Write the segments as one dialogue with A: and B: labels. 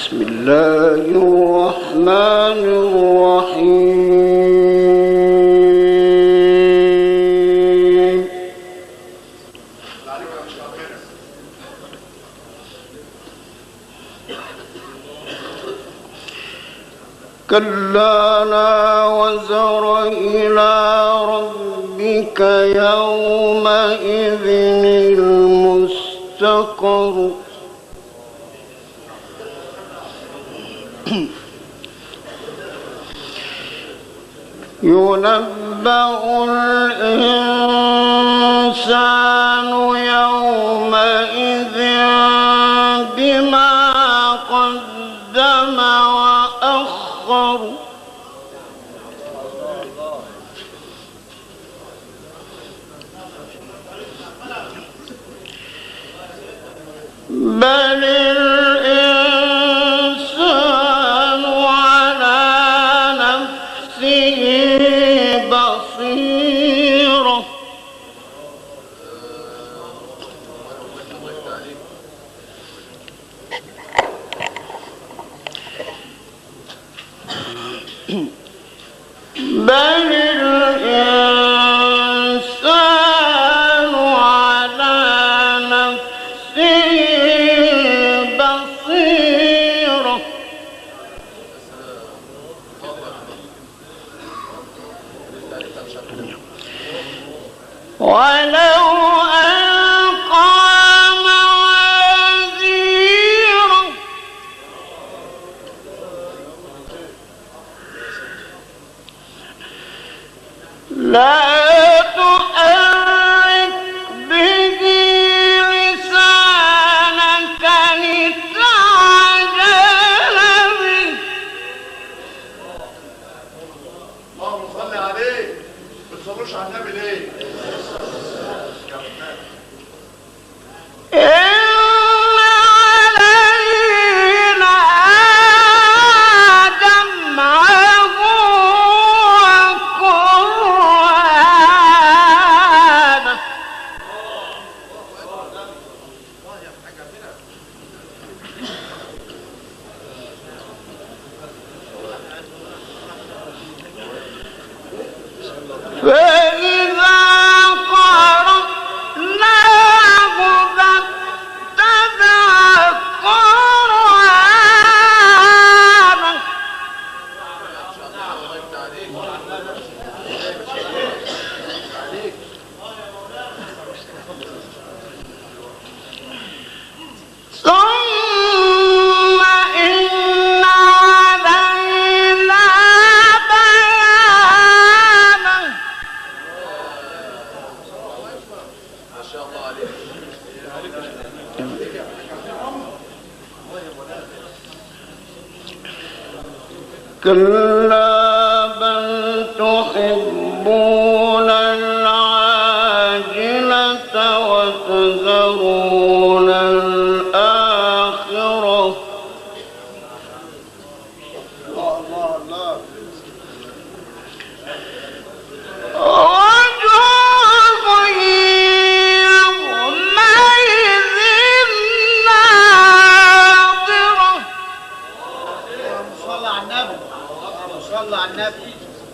A: بسم الله الرحمن الرحيم كلا لا وزر إلى ربك يومئذ المستقر ينبأ الإنسان يومئذ بما قدم وأخر بل الإنسان على نفسه بصيرة بل الإنسان على نفسه بصيرة ولو ألقى موازيره لا تؤرك به لسانك لتعجل به
B: اللهم صل عليه ما بتصلوش على النبي ليه؟
A: إن علينا جمعه وقرآنه فإذا قرأناه فاتبع قرآنه ثم إن علينا بيانه كلا بل تحبون العاجلة وتذرون الآخرة
B: الله الله الله
A: وجوه يومئذ ناظرة
C: اللهم صل على النبي اللهم صل على النبي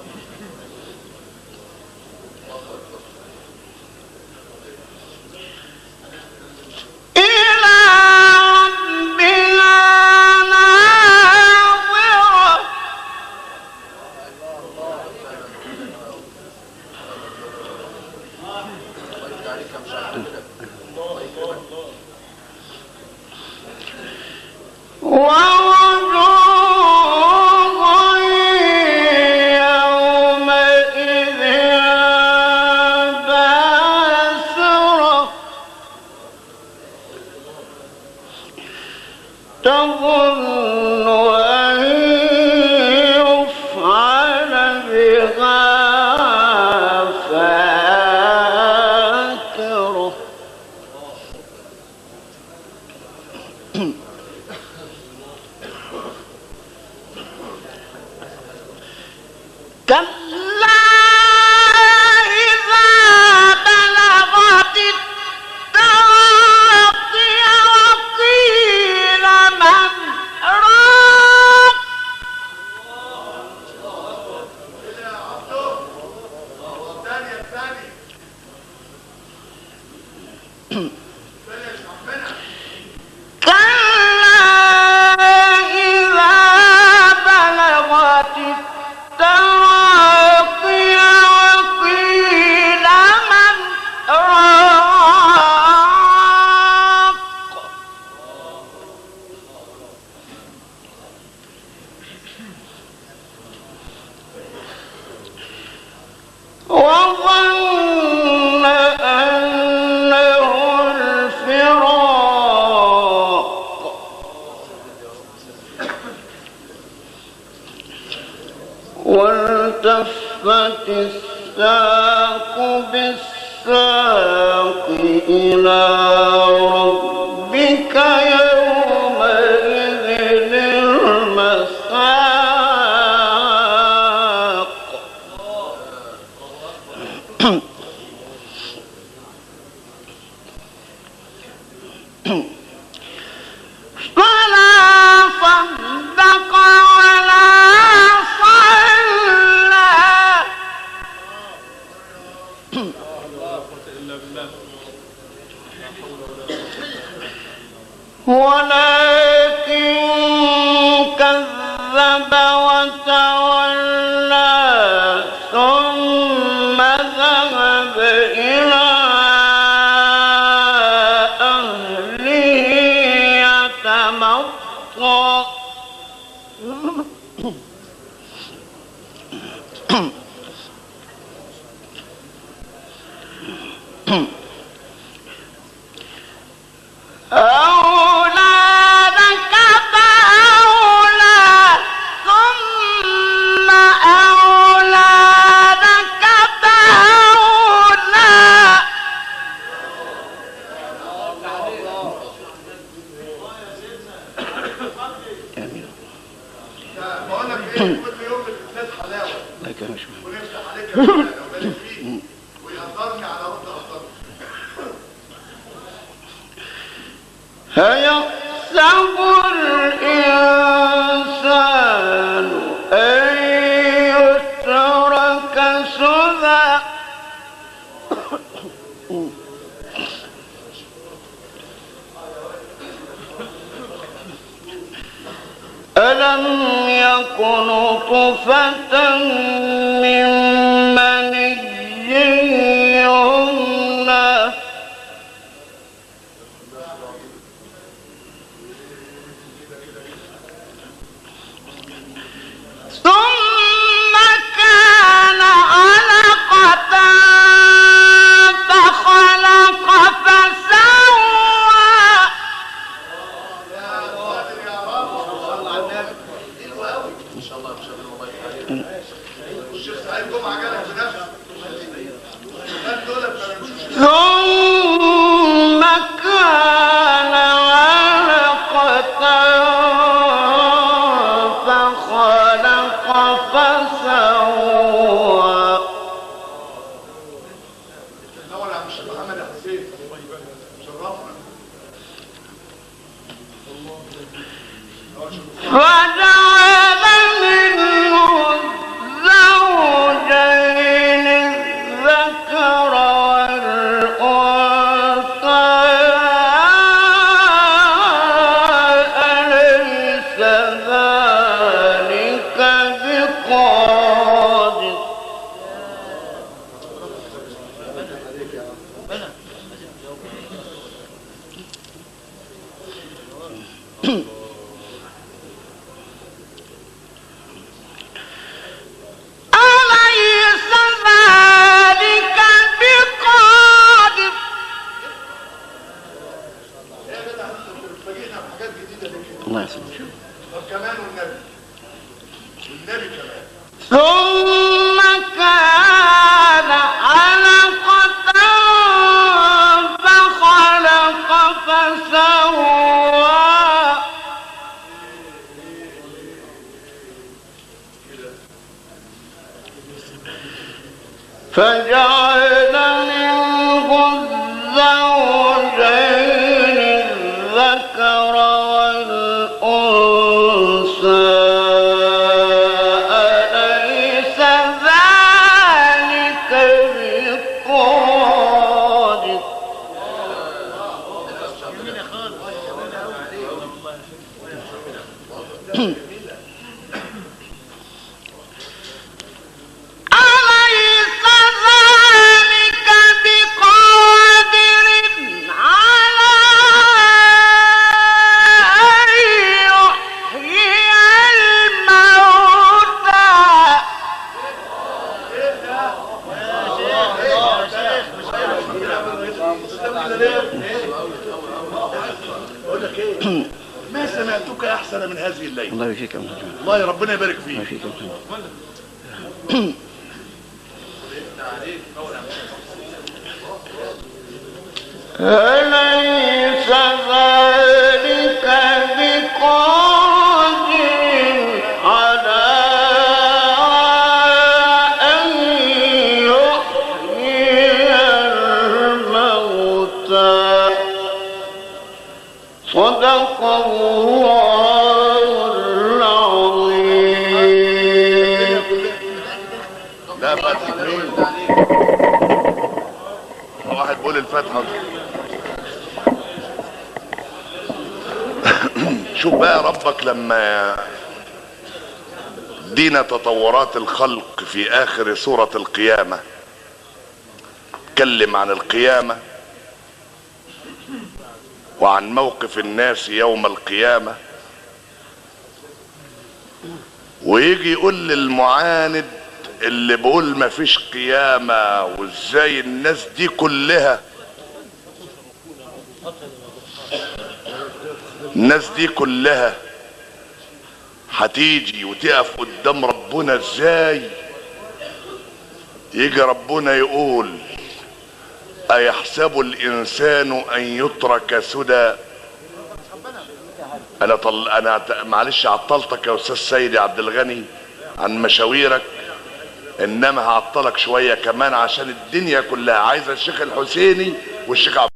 A: إلى ربها ناظرة ووجوه والتفت الساق بالساق إلى ربك يومئذ المساق فلا صدق ولا صلى ولكن كذب وتولى ثم ذهب إلى أهله يتمطى أولى لك فأولى ثم أولى لك فأولى
B: بقول لك ايه كل يوم بتتلات حلاوه
A: لك مش
B: ونفتح عليك يا مولانا وبارك فيك ويقدرني على رد قدرني
A: هيحسب الإنسان أن يترك سدى ألم يكن طفة من مني يمنى ثم كان علقة فخلق فسوى
B: الشيخ سعيد جمعه جالك بنفسه الشباب دول ما بيمشوش
A: ثم كان علقة فخلق فسوى
B: الاول يا عم الشيخ محمد يا حسين شرفنا
A: فجعل منه الزوجين الذكر والأنثى أليس ذلك بقادر أليس ذلك بقادر
B: ايه يا جدع انت بتفاجئنا بحاجات جديده ليه كده
A: الله يسلمك
B: طب كمان والنبي والنبي كمان
A: ثم كان علقة فخلق فسوى فجعل منه الزوجين الذكر والأنثى أليس ذلك بقادر أليس ذلك بقادر على أن يحيي الموتى
B: بقول لك ايه ما سمعتك احسن من هذه الليله
A: الله يفيك يا محمد
B: الله ربنا يبارك
A: الله
B: فيك
A: يفيك يا محمد أليس ذلك بقادر على أن يحيي الموتى صدق الله العظيم
B: لا فاتح مين واحد بيقول الفاتحة شوف بقى ربك لما دينا تطورات الخلق في اخر سورة القيامة اتكلم عن القيامة وعن موقف الناس يوم القيامة ويجي يقول للمعاند اللي بيقول مفيش قيامة وازاي الناس دي كلها الناس دي كلها هتيجي وتقف قدام ربنا ازاي يجي ربنا يقول ايحسب الانسان ان يترك سدى انا طل... انا ت- معلش عطلتك يا استاذ سيدي عبد الغني عن مشاويرك انما هعطلك شويه كمان عشان الدنيا كلها عايزه الشيخ الحسيني والشيخ عبد